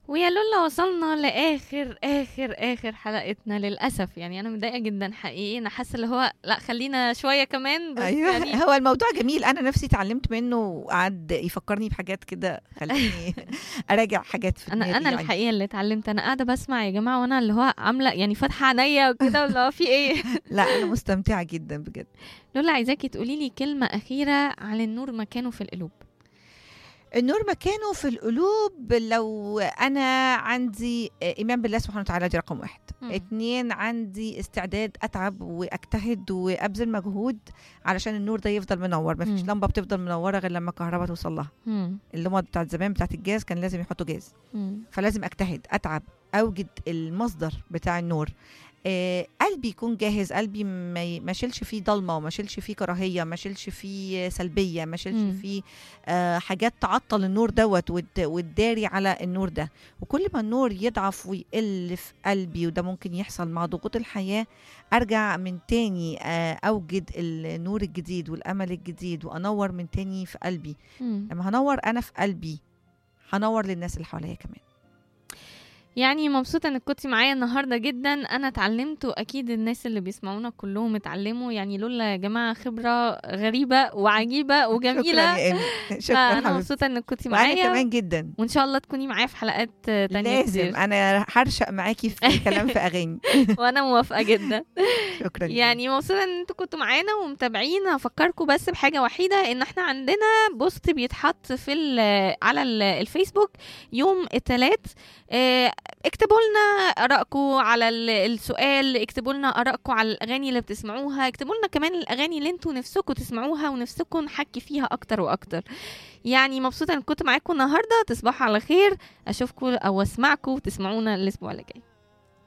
ويا لولا وصلنا لاخر اخر اخر حلقتنا للاسف يعني انا متضايقه جدا حقيقي انا حاسه اللي هو لا خلينا شويه كمان بس ايوه يعني هو الموضوع جميل انا نفسي اتعلمت منه وقعد يفكرني بحاجات كده خليني اراجع حاجات في انا دماغي انا يعني. الحقيقه اللي اتعلمت انا قاعده بسمع يا جماعه وانا اللي هو عامله يعني فاتحه عينيا وكده اللي هو في ايه لا انا مستمتعه جدا بجد لولا عايزاكي تقولي لي كلمه اخيره عن النور مكانه في القلوب النور مكانه في القلوب لو انا عندي ايمان بالله سبحانه وتعالى دي رقم واحد مم. اتنين عندي استعداد اتعب واجتهد وابذل مجهود علشان النور ده يفضل منور مفيش مم. لمبه بتفضل منوره غير لما الكهرباء توصل لها مم. اللمبه بتاعت زمان بتاعت الجاز كان لازم يحطوا جاز مم. فلازم اجتهد اتعب اوجد المصدر بتاع النور آه قلبي يكون جاهز قلبي ما ي- ما شيلش فيه ضلمه وما شيلش فيه كراهيه ما شيلش فيه سلبيه ما شيلش مم. فيه آه حاجات تعطل النور دوت وت- وتداري على النور ده وكل ما النور يضعف ويقل في قلبي وده ممكن يحصل مع ضغوط الحياه ارجع من تاني آه اوجد النور الجديد والامل الجديد وانور من تاني في قلبي مم. لما هنور انا في قلبي هنور للناس اللي حواليا كمان يعني مبسوطة انك كنتي معايا النهاردة جدا انا اتعلمت واكيد الناس اللي بيسمعونا كلهم اتعلموا يعني لولا يا جماعة خبرة غريبة وعجيبة شكرا وجميلة يا ايمي شكرا فانا حبيبتي مبسوطة انك كنتي وانا معايا كمان جدا وان شاء الله تكوني معايا في حلقات تانية لازم كتير انا هرشق معاكي في كلام في اغاني وانا موافقة جدا شكرا يعني مبسوطة ان انتوا كنتوا معانا ومتابعين هفكركم بس بحاجة وحيدة ان احنا عندنا بوست بيتحط في ال- على ال- الفيسبوك يوم الثلاث اكتبوا لنا ارائكم على ال- السؤال اكتبوا لنا ارائكم على الاغاني اللي بتسمعوها اكتبوا لنا كمان الاغاني اللي انتوا نفسكم تسمعوها ونفسكم نحكي فيها اكتر واكتر يعني مبسوطة ان كنت معاكم النهاردة تصبحوا على خير اشوفكم او اسمعكم وتسمعونا الاسبوع اللي جاي